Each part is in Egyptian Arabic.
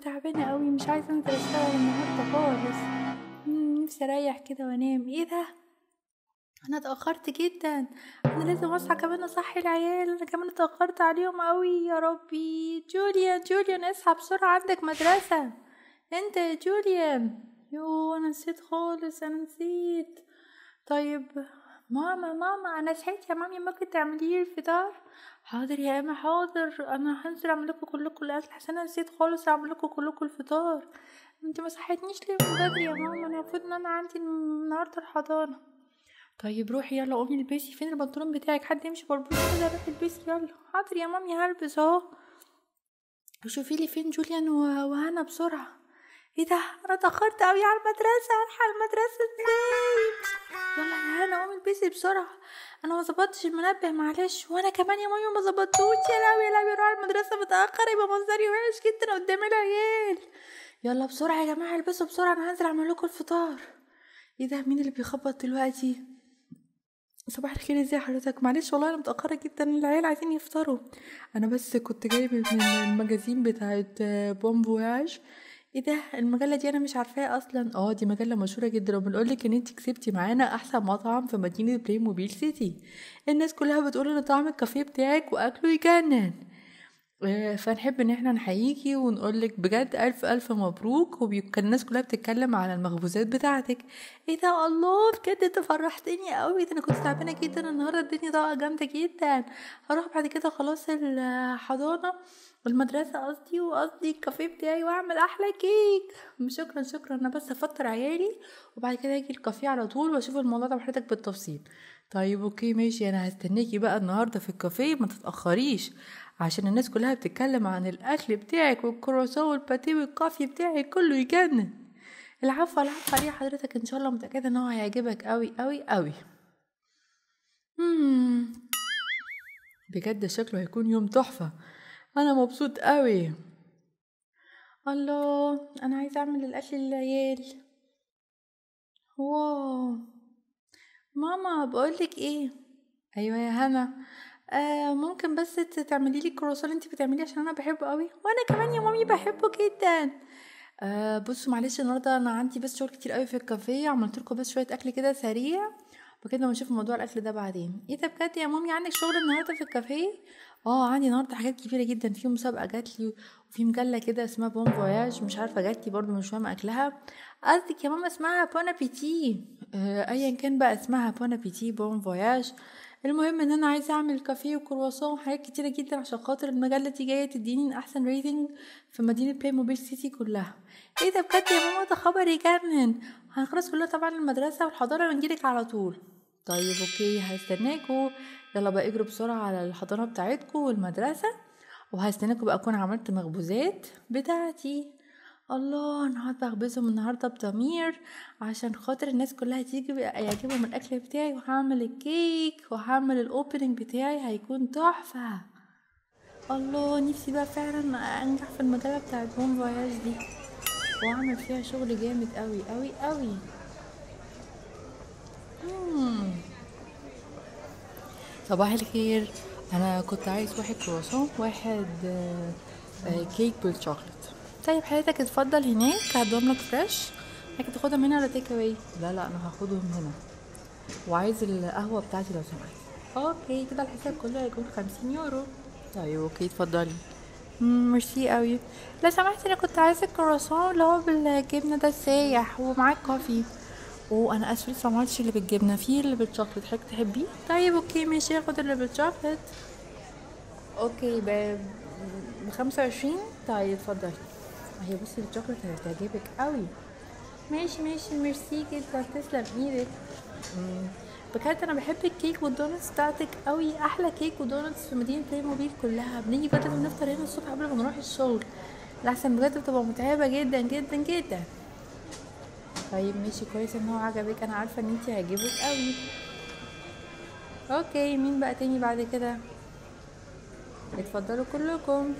تعبانة قوي مش عايزة انزل اشتغل النهاردة خالص مم، نفسي اريح كده وانام ايه ده انا اتأخرت جدا انا لازم اصحى كمان اصحي العيال انا كمان اتأخرت عليهم قوي يا ربي جوليان جوليان اصحى بسرعة عندك مدرسة انت يا جوليان يو انا نسيت خالص انا نسيت طيب ماما ماما انا صحيت يا مامي ممكن تعملي لي الفطار حاضر يا اما حاضر انا هنزل اعمل لكم كلكم الاكل عشان انا نسيت خالص اعمل لكم كلكم الفطار انت ما صحيتنيش ليه من بدري يا ماما انا المفروض ان انا عندي النهارده الحضانه طيب روحي يلا قومي البسي فين البنطلون بتاعك حد يمشي بالبوس كده روحي البسي يلا حاضر يا مامي هلبس اهو وشوفي لي فين جوليان و- وهنا بسرعه ايه ده انا اتاخرت قوي على المدرسه الحق المدرسه ازاي يلا يا هنا قومي البسي بسرعه انا ما ظبطتش المنبه معلش وانا كمان يا مامي ما ظبطتوش يا لهوي يا لهوي اروح المدرسه متاخر يبقى منظري وحش جدا قدام العيال يلا بسرعه يا جماعه البسوا بسرعه انا هنزل اعمل لكم الفطار ايه ده مين اللي بيخبط دلوقتي صباح الخير ازاي حضرتك معلش والله انا متاخره جدا العيال عايزين يفطروا انا بس كنت جايبه من المجازين بتاعت بوم فواج ايه ده المجله دي انا مش عارفاها اصلا اه دي مجله مشهوره جدا وبنقول لك ان انت كسبتي معانا احسن مطعم في مدينه بلاي موبيل سيتي الناس كلها بتقول ان طعم الكافيه بتاعك واكله يجنن آه، فنحب ان احنا نحييكي ونقول لك بجد الف الف مبروك وكان الناس كلها بتتكلم على المخبوزات بتاعتك ايه ده الله بجد انت فرحتني قوي ده انا كنت تعبانه جدا النهارده الدنيا ضاقه جامده جدا هروح بعد كده خلاص الحضانه المدرسة قصدي وقصدي الكافيه بتاعي واعمل احلى كيك شكرا شكرا انا بس افطر عيالي وبعد كده اجي الكافيه على طول واشوف الموضوع ده بحضرتك بالتفصيل طيب اوكي ماشي انا هستناكي بقى النهارده في الكافيه ما تتاخريش عشان الناس كلها بتتكلم عن الاكل بتاعك والكرواسون والباتيه والكافي بتاعك كله يجنن العفو العفو عليه حضرتك ان شاء الله متاكده ان هو هيعجبك قوي قوي قوي مم. بجد شكله هيكون يوم تحفه انا مبسوط قوي الله انا عايزه اعمل الاكل للعيال واو ماما بقولك ايه ايوه يا هنا آه ممكن بس ت- تعملي لي الكرواسون اللي انت بتعمليه عشان انا بحبه قوي وانا كمان يا مامي بحبه جدا آه بصوا معلش النهارده انا عندي بس شغل كتير قوي في الكافيه عملت لكم بس شويه اكل كده سريع وكده ونشوف موضوع الاكل ده بعدين ايه ده بجد يا مامي عندك شغل النهارده في الكافيه اه عندي النهارده حاجات كتيره جدا في مسابقه جات لي وفي مجله كده اسمها بون فواياج مش عارفه جات لي برضو مش فاهمه اكلها قصدك يا ماما اسمها بون ابيتي آه ايا كان بقى اسمها بون ابيتي بون فواياج المهم ان انا عايزه اعمل كافيه وكرواسون وحاجات كتيره جدا عشان خاطر المجله دي جايه تديني احسن ريتنج في مدينه بلاي موبيل سيتي كلها ايه ده بجد يا ماما ده خبر يجنن هنخلص كلنا طبعا المدرسه والحضانه ونجيلك على طول طيب اوكي هستناكوا يلا بقى اجروا بسرعه على الحضانه بتاعتكم والمدرسه وهستناكوا بقى اكون عملت مخبوزات بتاعتي الله انا هقعد بخبزهم النهارده بضمير عشان خاطر الناس كلها تيجي بقى يعجبهم الاكل بتاعي وهعمل الكيك وهعمل الاوبننج بتاعي هيكون تحفه الله نفسي بقى فعلا انجح في المجله بتاعت بوم فواياج دي واعمل فيها شغل جامد قوي قوي قوي مم. صباح الخير انا كنت عايز واحد كرواسون واحد آه، آه، كيك بالشوكليت طيب حضرتك اتفضل هناك هدوم لك فريش حضرتك تاخدها من هنا ولا تيك اواي لا لا انا هاخدهم هنا وعايز القهوه بتاعتي لو سمحت اوكي كده الحساب كله هيكون خمسين يورو طيب اوكي اتفضلي مم، ميرسي قوي لو سمحت انا كنت عايزه الكرواسون اللي هو بالجبنه ده السايح ومعاه كوفي وانا اسفه لسه ما عملتش اللي بالجبنه في اللي بالشوكليت حضرتك تحبيه طيب اوكي ماشي هاخد اللي بالشوكليت اوكي ب بخمسة وعشرين طيب اتفضلي هي بصي الشوكليت هتعجبك قوي ماشي ماشي ميرسي جدا تسلم ايدك مم. بجد انا بحب الكيك والدونتس بتاعتك قوي احلى كيك ودونتس في مدينه بلاي موبيل كلها بنيجي بجد بنفطر هنا الصبح قبل ما نروح الشغل لحسن بجد بتبقى متعبه جدا جدا جدا طيب ماشي كويس ان هو عجبك انا عارفه ان انتي هيعجبك قوي اوكي مين بقى تاني بعد كده اتفضلوا كلكم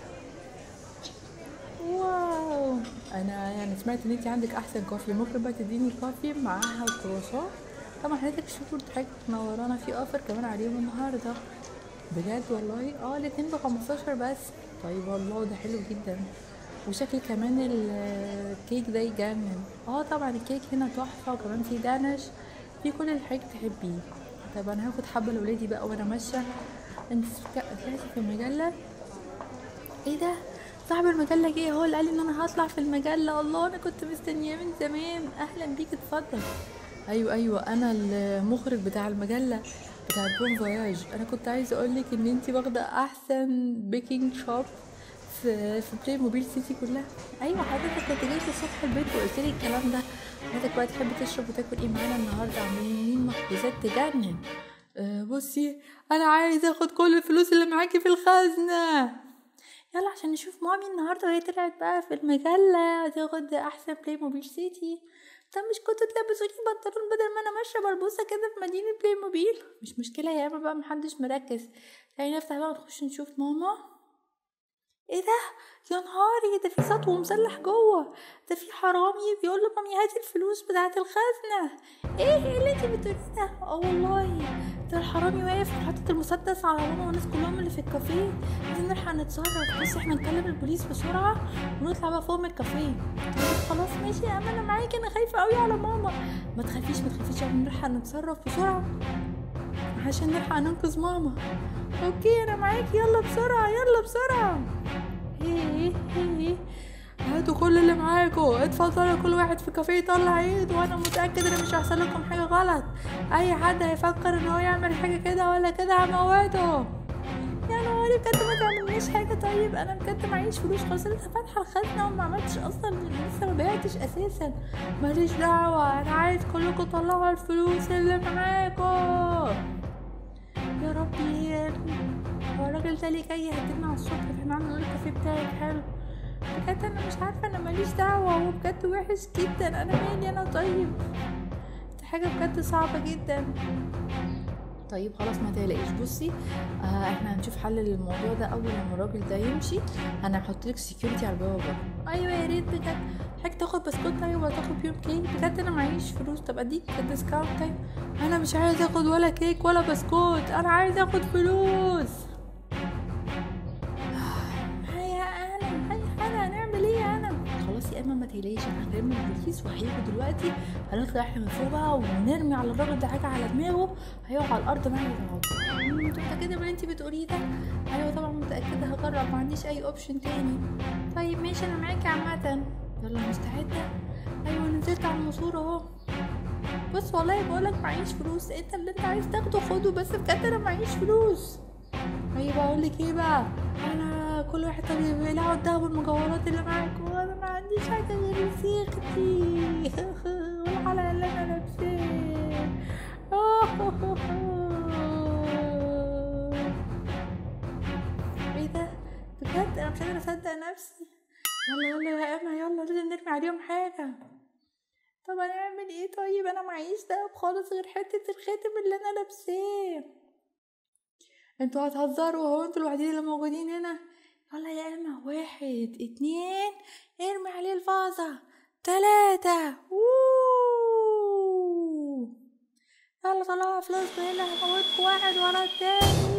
واو انا يعني سمعت ان انت عندك احسن كوفي ممكن بقى تديني كوفي معاها الكرواسون طبعا حضرتك شوفوا حضرتك منورانا في اوفر كمان عليهم النهارده بجد والله اه الاتنين ب 15 بس طيب والله ده حلو جدا وشكل كمان الكيك ده يجنن اه طبعا الكيك هنا تحفه وكمان في دانش في كل الحاجات تحبيه طب انا هاخد حبه لاولادي بقى وانا ماشيه انت طلعتي في المجله ايه ده صاحب المجله جه هو اللي قال لي ان انا هطلع في المجله الله انا كنت مستنياه من زمان اهلا بيك اتفضل ايوه ايوه انا المخرج بتاع المجله بتاع بون فواياج انا كنت عايزه اقول لك ان انت واخده احسن بيكنج شوب في في بلاي موبيل سيتي كلها ايوه حضرتك كنت جيت الصبح البيت وقلت لي الكلام ده حضرتك بقى تحب تشرب وتاكل ايه معانا النهارده عاملين مخبوزات تجنن أه بصي انا عايزه اخد كل الفلوس اللي معاكي في الخزنه يلا عشان نشوف مامي النهارده وهي طلعت بقى في المجله تاخد احسن بلاي موبيل سيتي طب مش كنتوا تلبسوني بنطلون بدل ما انا ماشيه بلبوسه كده في مدينه بلاي موبيل مش مشكله يا اما بقى محدش مركز تعالي نفتح بقى ونخش نشوف ماما ايه ده يا نهاري ده في سطو مسلح جوه ده في حرامي بيقول له مامي هاتي الفلوس بتاعه الخزنه ايه ايه اللي انت بتقوليه ده اه والله ده الحرامي واقف وحاطط المسدس على ماما والناس كلهم اللي في الكافيه لازم نلحق نتصرف بس احنا نكلم البوليس بسرعه ونطلع بقى فوق من الكافيه طيب خلاص ماشي يا اما انا معاكي انا خايفه قوي على ماما ما تخافيش ما تخافيش عشان نلحق نتصرف بسرعه عشان نلحق ننقذ ماما اوكي انا معاكي يلا بسرعه يلا بسرعه ايه ايه هاتوا كل اللي معاكوا اتفضلوا كل واحد في كافيه يطلع ايده وانا متاكد ان مش هيحصل لكم حاجه غلط اي حد هيفكر ان هو يعمل حاجه كده ولا كده هموته يا نهاري بجد ما تعملنيش حاجه طيب انا بجد معيش فلوس خالص لسه فاتحه الخزنه وما عملتش اصلا لسه ما بعتش اساسا ماليش دعوه انا عايز كلكم تطلعوا الفلوس اللي معاكوا يا ربي هو الراجل ده ليه جاي يهددنا على الصبح احنا عاملين الكافيه بتاعك حلو بجد انا مش عارفه انا ماليش دعوه هو بجد وحش جدا انا مالي انا طيب دي حاجه بجد صعبه جدا طيب خلاص ما تقلقيش بصي آه احنا هنشوف حل للموضوع ده اول لما الراجل ده يمشي انا هحط لك سكيورتي على البوابه بره ايوه يا ريت بجد حضرتك تاخد بسكوت طيب ولا تاخد بيوم كيك بجد انا معيش فلوس طب اديك ديسكاونت طيب انا مش عايز اخد ولا كيك ولا بسكوت انا عايز اخد فلوس هيا انا هيا انا هنعمل ايه انا خلاص يا اما ما تقلقيش انا هكلم البوليس وهيجوا دلوقتي هنطلع احنا من فوق بقى ونرمي على الراجل ده حاجه على دماغه هيقع على الارض معايا يتعب انت متاكده من اللي انت بتقوليه ده ايوه طبعا متاكده هجرب ما عنديش اي اوبشن تاني طيب ماشي انا معاكي عامه يلا مستعده ايوه نزلت على الماسوره اهو بص والله بقولك معيش فلوس انت اللي انت عايز تاخده خده بس بجد انا معيش فلوس طيب اقول لك ايه بقى انا كل واحد طب يلاقوا الدهب والمجوهرات اللي معاك وانا ما عنديش حاجه غير سيختي والحلقه اللي انا لابساه ايه ده بجد انا مش قادره اصدق نفسي يلا يلا يا اما يلا لازم نرمي عليهم حاجه طب هنعمل ايه طيب انا معيش دهب خالص غير حته الخاتم اللي انا لابساه انتوا هتهزروا هو انتوا الوحيدين اللي موجودين هنا يلا يا اما واحد اتنين ارمي عليه الفازة تلاتة وووو. يلا طلعوا فلوس من هنا هموتكوا واحد ورا التاني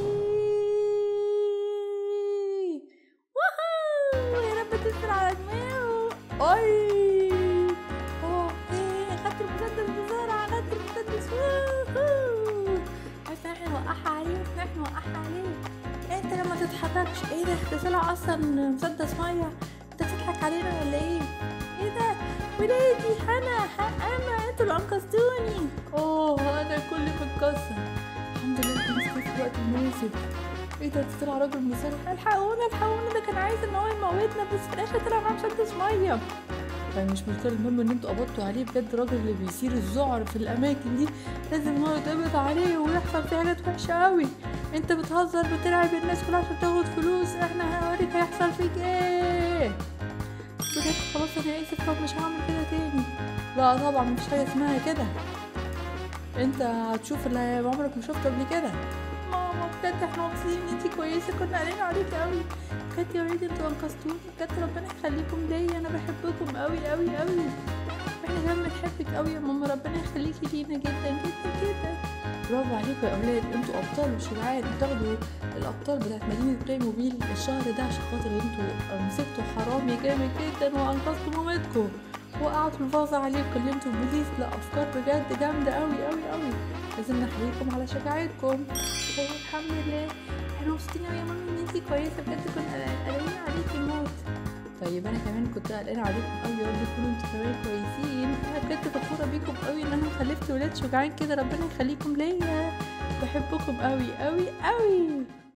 وهو يا رب تنزل على دماغه اي اوه ايه خدت المسدس بسرعة خدت المسدس ووهو. عرفنا احنا نوقعها عليه عرفنا احنا نوقعها عليه انت لما تتحركش ايه ده ده طلع اصلا مسدس ميه انت بتضحك علينا ولا ايه ايه ده ولادي انا انا انتوا اللي انقذتوني اوه انا كلي متكسر الحمد لله انت مسكت في الوقت المناسب ايه ده ده طلع راجل مسرح الحقونا الحقونا ده كان عايز ان هو يموتنا بس في الاخر طلع معاه مسدس ميه يعني مش مشكلة المهم ان انتوا قبضتوا عليه بجد الراجل اللي بيثير الذعر في الاماكن دي لازم هو يتقبض عليه ويحصل فيه حاجات وحشة قوي انت بتهزر بتلعب الناس كلها عشان تاخد فلوس احنا هنوريك هيحصل فيك ايه بجد خلاص انا اسف طب مش هعمل كده تاني لا طبعا مفيش حاجة اسمها كده انت هتشوف اللي عمرك ما شفته قبل كده ماما بجد احنا مبسوطين ان انتي كويسة كنا قلقانين عليكي قوي بجد يا ولاد انتوا انقذتوني بجد ربنا يخليكم ليا انا بحبكم قوي قوي قوي احنا كمان بنحب بحبك قوي يا ماما ربنا يخليكي لينا جدا جدا جدا برافو عليكم يا اولاد انتوا ابطال وشجعان بتاخدوا الابطال بتاعت مدينه بلاي موبيل الشهر ده عشان خاطر انتوا مسكتوا حرامي جامد جدا وانقذتوا مامتكم وقعتوا الفازة عليكم كلمتوا البوليس لا افكار بجد جامده قوي قوي قوي لازم نحييكم على شجاعتكم طيب الحمد لله احنا مبسوطين قوي يا مامي ان انتي كويسه بجد كنا قلقانين عليكي موت طيب انا كمان كنت قلقانه عليكم قوي يا رب تكونوا انتوا كمان كويسين انا بجد فخوره بيكم قوي ان انا خلفت ولاد شجعان كده ربنا يخليكم ليا بحبكم قوي قوي قوي